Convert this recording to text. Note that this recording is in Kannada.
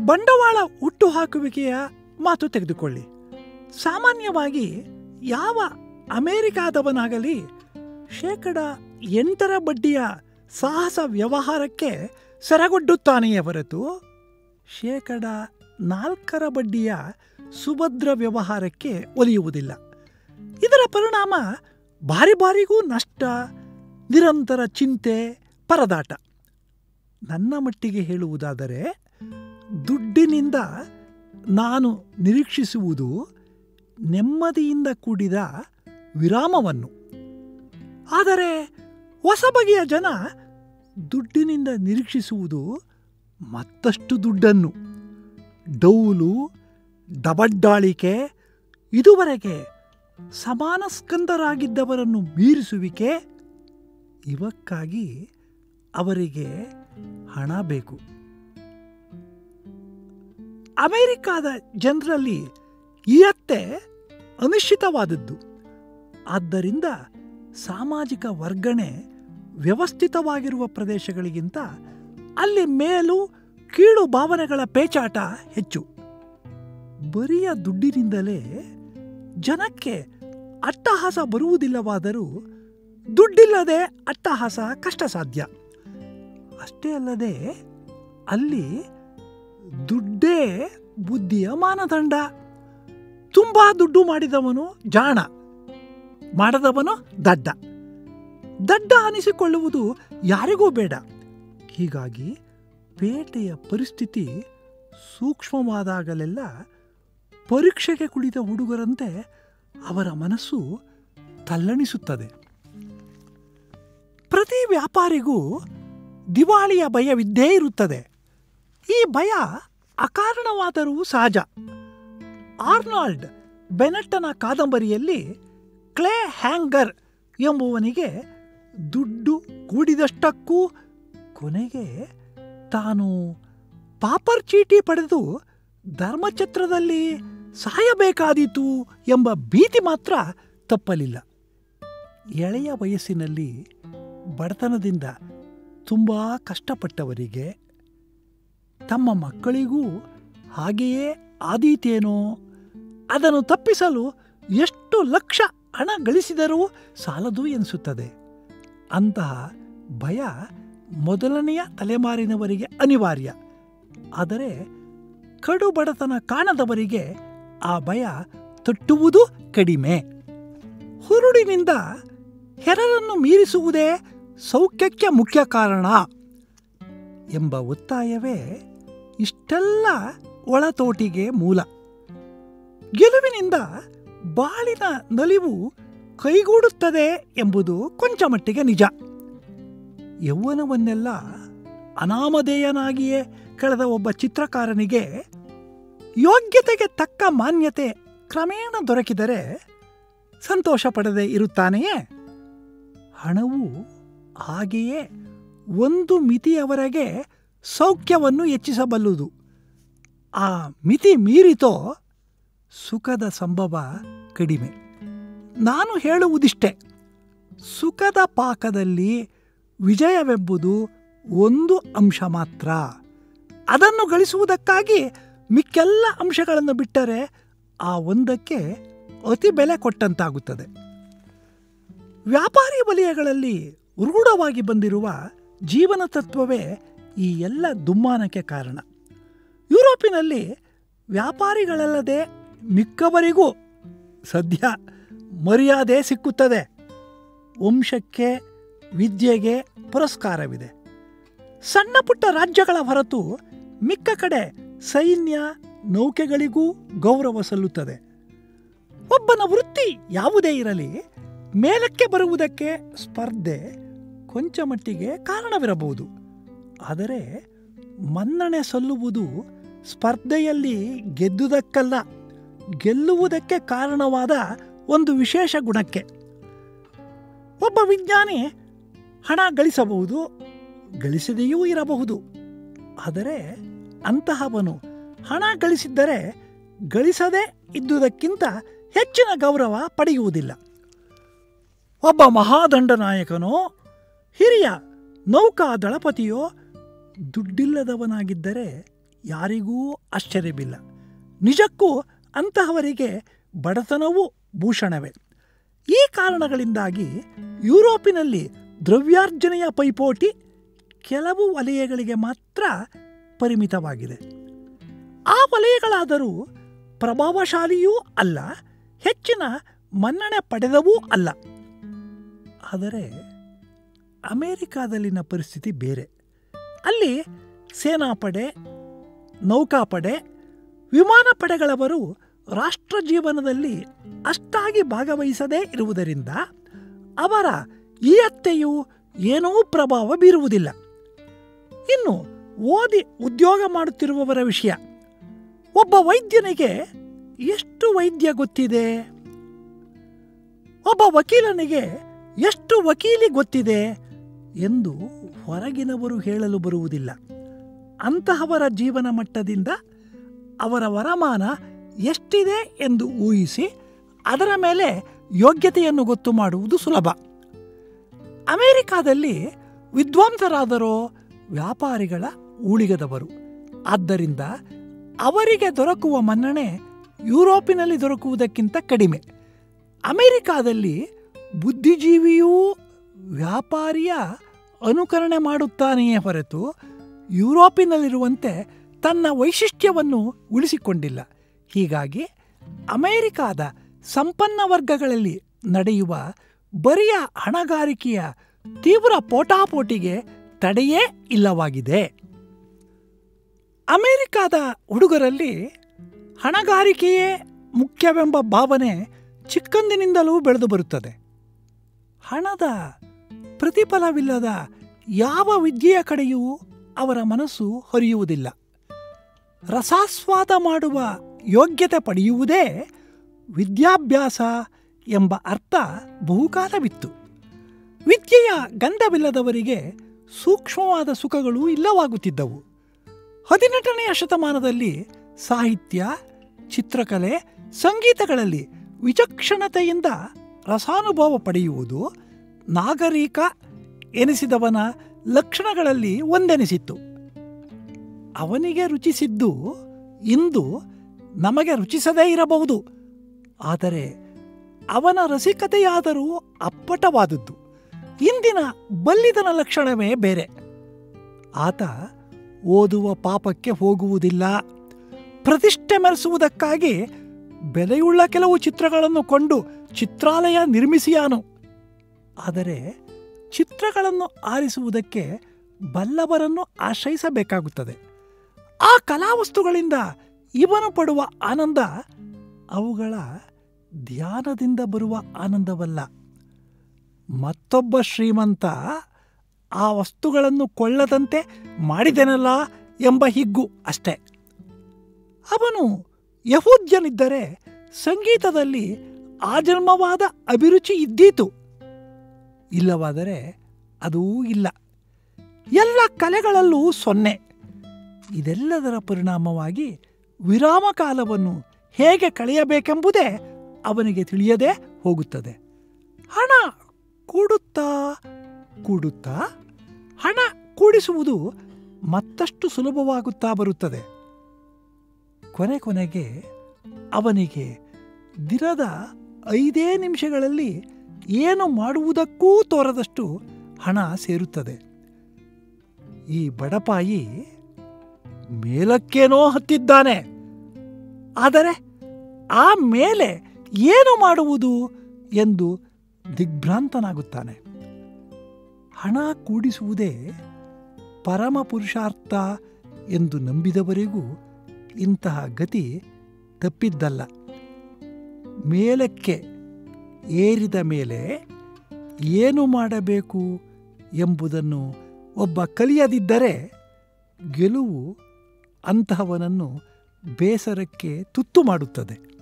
ಬಂಡವಾಳ ಹುಟ್ಟುಹಾಕುವಿಕೆಯ ಮಾತು ತೆಗೆದುಕೊಳ್ಳಿ ಸಾಮಾನ್ಯವಾಗಿ ಯಾವ ಅಮೆರಿಕಾದವನಾಗಲಿ ಶೇಕಡ ಎಂಟರ ಬಡ್ಡಿಯ ಸಾಹಸ ವ್ಯವಹಾರಕ್ಕೆ ಸೆರಗೊಡ್ಡುತ್ತಾನೆಯೇ ಹೊರತು ಶೇಕಡ ನಾಲ್ಕರ ಬಡ್ಡಿಯ ಸುಭದ್ರ ವ್ಯವಹಾರಕ್ಕೆ ಒಲಿಯುವುದಿಲ್ಲ ಇದರ ಪರಿಣಾಮ ಬಾರಿ ಬಾರಿಗೂ ನಷ್ಟ ನಿರಂತರ ಚಿಂತೆ ಪರದಾಟ ನನ್ನ ಮಟ್ಟಿಗೆ ಹೇಳುವುದಾದರೆ ದುಡ್ಡಿನಿಂದ ನಾನು ನಿರೀಕ್ಷಿಸುವುದು ನೆಮ್ಮದಿಯಿಂದ ಕೂಡಿದ ವಿರಾಮವನ್ನು ಆದರೆ ಹೊಸ ಬಗೆಯ ಜನ ದುಡ್ಡಿನಿಂದ ನಿರೀಕ್ಷಿಸುವುದು ಮತ್ತಷ್ಟು ದುಡ್ಡನ್ನು ಡೌಲು ಡಬಡ್ಡಾಳಿಕೆ ಇದುವರೆಗೆ ಸಮಾನ ಸ್ಕಂದರಾಗಿದ್ದವರನ್ನು ಮೀರಿಸುವಿಕೆ ಇವಕ್ಕಾಗಿ ಅವರಿಗೆ ಹಣ ಬೇಕು ಅಮೆರಿಕಾದ ಜನರಲ್ಲಿ ಇಯತ್ತೆ ಅನಿಶ್ಚಿತವಾದದ್ದು ಆದ್ದರಿಂದ ಸಾಮಾಜಿಕ ವರ್ಗಣೆ ವ್ಯವಸ್ಥಿತವಾಗಿರುವ ಪ್ರದೇಶಗಳಿಗಿಂತ ಅಲ್ಲಿ ಮೇಲು ಕೀಳು ಭಾವನೆಗಳ ಪೇಚಾಟ ಹೆಚ್ಚು ಬರಿಯ ದುಡ್ಡಿನಿಂದಲೇ ಜನಕ್ಕೆ ಅಟ್ಟಹಾಸ ಬರುವುದಿಲ್ಲವಾದರೂ ದುಡ್ಡಿಲ್ಲದೆ ಅಟ್ಟಹಾಸ ಕಷ್ಟ ಸಾಧ್ಯ ಅಷ್ಟೇ ಅಲ್ಲದೆ ಅಲ್ಲಿ ದುಡ್ಡೇ ಬುದ್ಧಿಯ ಮಾನದಂಡ ತುಂಬ ದುಡ್ಡು ಮಾಡಿದವನು ಜಾಣ ಮಾಡದವನು ದಡ್ಡ ದಡ್ಡ ಅನಿಸಿಕೊಳ್ಳುವುದು ಯಾರಿಗೂ ಬೇಡ ಹೀಗಾಗಿ ಪೇಟೆಯ ಪರಿಸ್ಥಿತಿ ಸೂಕ್ಷ್ಮವಾದಾಗಲೆಲ್ಲ ಪರೀಕ್ಷೆಗೆ ಕುಳಿತ ಹುಡುಗರಂತೆ ಅವರ ಮನಸ್ಸು ತಲ್ಲಣಿಸುತ್ತದೆ ಪ್ರತಿ ವ್ಯಾಪಾರಿಗೂ ದಿವಾಳಿಯ ಭಯವಿದ್ದೇ ಇರುತ್ತದೆ ಈ ಭಯ ಅಕಾರಣವಾದರೂ ಸಹಜ ಆರ್ನಾಲ್ಡ್ ಬೆನೆಟ್ಟನ ಕಾದಂಬರಿಯಲ್ಲಿ ಕ್ಲೇ ಹ್ಯಾಂಗರ್ ಎಂಬುವನಿಗೆ ದುಡ್ಡು ಕೂಡಿದಷ್ಟಕ್ಕೂ ಕೊನೆಗೆ ತಾನು ಪಾಪರ್ ಚೀಟಿ ಪಡೆದು ಧರ್ಮಛತ್ರದಲ್ಲಿ ಸಾಯಬೇಕಾದೀತು ಎಂಬ ಭೀತಿ ಮಾತ್ರ ತಪ್ಪಲಿಲ್ಲ ಎಳೆಯ ವಯಸ್ಸಿನಲ್ಲಿ ಬಡತನದಿಂದ ತುಂಬ ಕಷ್ಟಪಟ್ಟವರಿಗೆ ತಮ್ಮ ಮಕ್ಕಳಿಗೂ ಹಾಗೆಯೇ ಆದೀತೇನೋ ಅದನ್ನು ತಪ್ಪಿಸಲು ಎಷ್ಟು ಲಕ್ಷ ಹಣ ಗಳಿಸಿದರೂ ಸಾಲದು ಎನಿಸುತ್ತದೆ ಅಂತಹ ಭಯ ಮೊದಲನೆಯ ತಲೆಮಾರಿನವರಿಗೆ ಅನಿವಾರ್ಯ ಆದರೆ ಕಡು ಬಡತನ ಕಾಣದವರಿಗೆ ಆ ಭಯ ತಟ್ಟುವುದು ಕಡಿಮೆ ಹುರುಳಿನಿಂದ ಹೆರರನ್ನು ಮೀರಿಸುವುದೇ ಸೌಖ್ಯಕ್ಕೆ ಮುಖ್ಯ ಕಾರಣ ಎಂಬ ಒತ್ತಾಯವೇ ಇಷ್ಟೆಲ್ಲ ಒಳತೋಟಿಗೆ ಮೂಲ ಗೆಲುವಿನಿಂದ ಬಾಳಿನ ನಲಿವು ಕೈಗೂಡುತ್ತದೆ ಎಂಬುದು ಕೊಂಚ ಮಟ್ಟಿಗೆ ನಿಜ ಯೌವನವನ್ನೆಲ್ಲ ಅನಾಮಧೇಯನಾಗಿಯೇ ಕಳೆದ ಒಬ್ಬ ಚಿತ್ರಕಾರನಿಗೆ ಯೋಗ್ಯತೆಗೆ ತಕ್ಕ ಮಾನ್ಯತೆ ಕ್ರಮೇಣ ದೊರಕಿದರೆ ಸಂತೋಷ ಪಡದೆ ಇರುತ್ತಾನೆಯೇ ಹಣವು ಹಾಗೆಯೇ ಒಂದು ಮಿತಿಯವರೆಗೆ ಸೌಖ್ಯವನ್ನು ಹೆಚ್ಚಿಸಬಲ್ಲುದು ಆ ಮಿತಿ ಮೀರಿತೋ ಸುಖದ ಸಂಭವ ಕಡಿಮೆ ನಾನು ಹೇಳುವುದಿಷ್ಟೇ ಸುಖದ ಪಾಕದಲ್ಲಿ ವಿಜಯವೆಂಬುದು ಒಂದು ಅಂಶ ಮಾತ್ರ ಅದನ್ನು ಗಳಿಸುವುದಕ್ಕಾಗಿ ಮಿಕ್ಕೆಲ್ಲ ಅಂಶಗಳನ್ನು ಬಿಟ್ಟರೆ ಆ ಒಂದಕ್ಕೆ ಅತಿ ಬೆಲೆ ಕೊಟ್ಟಂತಾಗುತ್ತದೆ ವ್ಯಾಪಾರಿ ವಲಯಗಳಲ್ಲಿ ರೂಢವಾಗಿ ಬಂದಿರುವ ಜೀವನ ತತ್ವವೇ ಈ ಎಲ್ಲ ದುಮ್ಮಾನಕ್ಕೆ ಕಾರಣ ಯುರೋಪಿನಲ್ಲಿ ವ್ಯಾಪಾರಿಗಳಲ್ಲದೆ ಮಿಕ್ಕವರಿಗೂ ಸದ್ಯ ಮರ್ಯಾದೆ ಸಿಕ್ಕುತ್ತದೆ ವಂಶಕ್ಕೆ ವಿದ್ಯೆಗೆ ಪುರಸ್ಕಾರವಿದೆ ಸಣ್ಣ ಪುಟ್ಟ ರಾಜ್ಯಗಳ ಹೊರತು ಮಿಕ್ಕ ಕಡೆ ಸೈನ್ಯ ನೌಕೆಗಳಿಗೂ ಗೌರವ ಸಲ್ಲುತ್ತದೆ ಒಬ್ಬನ ವೃತ್ತಿ ಯಾವುದೇ ಇರಲಿ ಮೇಲಕ್ಕೆ ಬರುವುದಕ್ಕೆ ಸ್ಪರ್ಧೆ ಕೊಂಚ ಮಟ್ಟಿಗೆ ಕಾರಣವಿರಬಹುದು ಆದರೆ ಮನ್ನಣೆ ಸಲ್ಲುವುದು ಸ್ಪರ್ಧೆಯಲ್ಲಿ ಗೆದ್ದುದಕ್ಕಲ್ಲ ಗೆಲ್ಲುವುದಕ್ಕೆ ಕಾರಣವಾದ ಒಂದು ವಿಶೇಷ ಗುಣಕ್ಕೆ ಒಬ್ಬ ವಿಜ್ಞಾನಿ ಹಣ ಗಳಿಸಬಹುದು ಗಳಿಸದೆಯೂ ಇರಬಹುದು ಆದರೆ ಅಂತಹವನು ಹಣ ಗಳಿಸಿದ್ದರೆ ಗಳಿಸದೇ ಇದ್ದುದಕ್ಕಿಂತ ಹೆಚ್ಚಿನ ಗೌರವ ಪಡೆಯುವುದಿಲ್ಲ ಒಬ್ಬ ಮಹಾದಂಡನಾಯಕನೋ ಹಿರಿಯ ನೌಕಾ ದಳಪತಿಯೋ ದುಡ್ಡಿಲ್ಲದವನಾಗಿದ್ದರೆ ಯಾರಿಗೂ ಆಶ್ಚರ್ಯವಿಲ್ಲ ನಿಜಕ್ಕೂ ಅಂತಹವರಿಗೆ ಬಡತನವೂ ಭೂಷಣವೇ ಈ ಕಾರಣಗಳಿಂದಾಗಿ ಯುರೋಪಿನಲ್ಲಿ ದ್ರವ್ಯಾರ್ಜನೆಯ ಪೈಪೋಟಿ ಕೆಲವು ವಲಯಗಳಿಗೆ ಮಾತ್ರ ಪರಿಮಿತವಾಗಿದೆ ಆ ವಲಯಗಳಾದರೂ ಪ್ರಭಾವಶಾಲಿಯೂ ಅಲ್ಲ ಹೆಚ್ಚಿನ ಮನ್ನಣೆ ಪಡೆದವೂ ಅಲ್ಲ ಆದರೆ ಅಮೇರಿಕಾದಲ್ಲಿನ ಪರಿಸ್ಥಿತಿ ಬೇರೆ ಅಲ್ಲಿ ಸೇನಾಪಡೆ ನೌಕಾಪಡೆ ವಿಮಾನ ಪಡೆಗಳವರು ರಾಷ್ಟ್ರ ಜೀವನದಲ್ಲಿ ಅಷ್ಟಾಗಿ ಭಾಗವಹಿಸದೇ ಇರುವುದರಿಂದ ಅವರ ಈ ಅತ್ತೆಯು ಏನೂ ಪ್ರಭಾವ ಬೀರುವುದಿಲ್ಲ ಇನ್ನು ಓದಿ ಉದ್ಯೋಗ ಮಾಡುತ್ತಿರುವವರ ವಿಷಯ ಒಬ್ಬ ವೈದ್ಯನಿಗೆ ಎಷ್ಟು ವೈದ್ಯ ಗೊತ್ತಿದೆ ಒಬ್ಬ ವಕೀಲನಿಗೆ ಎಷ್ಟು ವಕೀಲಿ ಗೊತ್ತಿದೆ ಎಂದು ಹೊರಗಿನವರು ಹೇಳಲು ಬರುವುದಿಲ್ಲ ಅಂತಹವರ ಜೀವನ ಮಟ್ಟದಿಂದ ಅವರ ವರಮಾನ ಎಷ್ಟಿದೆ ಎಂದು ಊಹಿಸಿ ಅದರ ಮೇಲೆ ಯೋಗ್ಯತೆಯನ್ನು ಗೊತ್ತು ಮಾಡುವುದು ಸುಲಭ ಅಮೆರಿಕಾದಲ್ಲಿ ವಿದ್ವಾಂಸರಾದರೋ ವ್ಯಾಪಾರಿಗಳ ಊಳಿಗದವರು ಆದ್ದರಿಂದ ಅವರಿಗೆ ದೊರಕುವ ಮನ್ನಣೆ ಯುರೋಪಿನಲ್ಲಿ ದೊರಕುವುದಕ್ಕಿಂತ ಕಡಿಮೆ ಅಮೆರಿಕಾದಲ್ಲಿ ಬುದ್ಧಿಜೀವಿಯೂ ವ್ಯಾಪಾರಿಯ ಅನುಕರಣೆ ಮಾಡುತ್ತಾನೆಯೇ ಹೊರತು ಯುರೋಪಿನಲ್ಲಿರುವಂತೆ ತನ್ನ ವೈಶಿಷ್ಟ್ಯವನ್ನು ಉಳಿಸಿಕೊಂಡಿಲ್ಲ ಹೀಗಾಗಿ ಅಮೆರಿಕಾದ ಸಂಪನ್ನ ವರ್ಗಗಳಲ್ಲಿ ನಡೆಯುವ ಬರಿಯ ಹಣಗಾರಿಕೆಯ ತೀವ್ರ ಪೋಟಾಪೋಟಿಗೆ ತಡೆಯೇ ಇಲ್ಲವಾಗಿದೆ ಅಮೆರಿಕಾದ ಹುಡುಗರಲ್ಲಿ ಹಣಗಾರಿಕೆಯೇ ಮುಖ್ಯವೆಂಬ ಭಾವನೆ ಚಿಕ್ಕಂದಿನಿಂದಲೂ ಬೆಳೆದು ಬರುತ್ತದೆ ಹಣದ ಪ್ರತಿಫಲವಿಲ್ಲದ ಯಾವ ವಿದ್ಯೆಯ ಕಡೆಯೂ ಅವರ ಮನಸ್ಸು ಹರಿಯುವುದಿಲ್ಲ ರಸಾಸ್ವಾದ ಮಾಡುವ ಯೋಗ್ಯತೆ ಪಡೆಯುವುದೇ ವಿದ್ಯಾಭ್ಯಾಸ ಎಂಬ ಅರ್ಥ ಬಹುಕಾಲವಿತ್ತು ವಿದ್ಯೆಯ ಗಂಧವಿಲ್ಲದವರಿಗೆ ಸೂಕ್ಷ್ಮವಾದ ಸುಖಗಳು ಇಲ್ಲವಾಗುತ್ತಿದ್ದವು ಹದಿನೆಂಟನೆಯ ಶತಮಾನದಲ್ಲಿ ಸಾಹಿತ್ಯ ಚಿತ್ರಕಲೆ ಸಂಗೀತಗಳಲ್ಲಿ ವಿಚಕ್ಷಣತೆಯಿಂದ ರಸಾನುಭವ ಪಡೆಯುವುದು ನಾಗರಿಕ ಎನಿಸಿದವನ ಲಕ್ಷಣಗಳಲ್ಲಿ ಒಂದೆನಿಸಿತ್ತು ಅವನಿಗೆ ರುಚಿಸಿದ್ದು ಇಂದು ನಮಗೆ ರುಚಿಸದೇ ಇರಬಹುದು ಆದರೆ ಅವನ ರಸಿಕತೆಯಾದರೂ ಅಪ್ಪಟವಾದದ್ದು ಇಂದಿನ ಬಲ್ಲಿದನ ಲಕ್ಷಣವೇ ಬೇರೆ ಆತ ಓದುವ ಪಾಪಕ್ಕೆ ಹೋಗುವುದಿಲ್ಲ ಪ್ರತಿಷ್ಠೆ ಮೆರೆಸುವುದಕ್ಕಾಗಿ ಬೆಲೆಯುಳ್ಳ ಕೆಲವು ಚಿತ್ರಗಳನ್ನು ಕೊಂಡು ಚಿತ್ರಾಲಯ ನಿರ್ಮಿಸಿಯಾನು ಆದರೆ ಚಿತ್ರಗಳನ್ನು ಆರಿಸುವುದಕ್ಕೆ ಬಲ್ಲವರನ್ನು ಆಶ್ರಯಿಸಬೇಕಾಗುತ್ತದೆ ಆ ಕಲಾವಸ್ತುಗಳಿಂದ ಇವನು ಪಡುವ ಆನಂದ ಅವುಗಳ ಧ್ಯಾನದಿಂದ ಬರುವ ಆನಂದವಲ್ಲ ಮತ್ತೊಬ್ಬ ಶ್ರೀಮಂತ ಆ ವಸ್ತುಗಳನ್ನು ಕೊಳ್ಳದಂತೆ ಮಾಡಿದೆನಲ್ಲ ಎಂಬ ಹಿಗ್ಗು ಅಷ್ಟೇ ಅವನು ಯಹೂದ್ಯನಿದ್ದರೆ ಸಂಗೀತದಲ್ಲಿ ಆಜನ್ಮವಾದ ಅಭಿರುಚಿ ಇದ್ದೀತು ಇಲ್ಲವಾದರೆ ಅದೂ ಇಲ್ಲ ಎಲ್ಲ ಕಲೆಗಳಲ್ಲೂ ಸೊನ್ನೆ ಇದೆಲ್ಲದರ ಪರಿಣಾಮವಾಗಿ ವಿರಾಮ ಕಾಲವನ್ನು ಹೇಗೆ ಕಳೆಯಬೇಕೆಂಬುದೇ ಅವನಿಗೆ ತಿಳಿಯದೇ ಹೋಗುತ್ತದೆ ಹಣ ಕೂಡುತ್ತಾ ಕೂಡುತ್ತಾ ಹಣ ಕೂಡಿಸುವುದು ಮತ್ತಷ್ಟು ಸುಲಭವಾಗುತ್ತಾ ಬರುತ್ತದೆ ಕೊನೆ ಕೊನೆಗೆ ಅವನಿಗೆ ದಿನದ ಐದೇ ನಿಮಿಷಗಳಲ್ಲಿ ಏನು ಮಾಡುವುದಕ್ಕೂ ತೋರದಷ್ಟು ಹಣ ಸೇರುತ್ತದೆ ಈ ಬಡಪಾಯಿ ಮೇಲಕ್ಕೇನೋ ಹತ್ತಿದ್ದಾನೆ ಆದರೆ ಆ ಮೇಲೆ ಏನು ಮಾಡುವುದು ಎಂದು ದಿಗ್ಭ್ರಾಂತನಾಗುತ್ತಾನೆ ಹಣ ಕೂಡಿಸುವುದೇ ಪರಮ ಪುರುಷಾರ್ಥ ಎಂದು ನಂಬಿದವರಿಗೂ ಇಂತಹ ಗತಿ ತಪ್ಪಿದ್ದಲ್ಲ ಮೇಲಕ್ಕೆ ಏರಿದ ಮೇಲೆ ಏನು ಮಾಡಬೇಕು ಎಂಬುದನ್ನು ಒಬ್ಬ ಕಲಿಯದಿದ್ದರೆ ಗೆಲುವು ಅಂತಹವನನ್ನು ಬೇಸರಕ್ಕೆ ತುತ್ತು ಮಾಡುತ್ತದೆ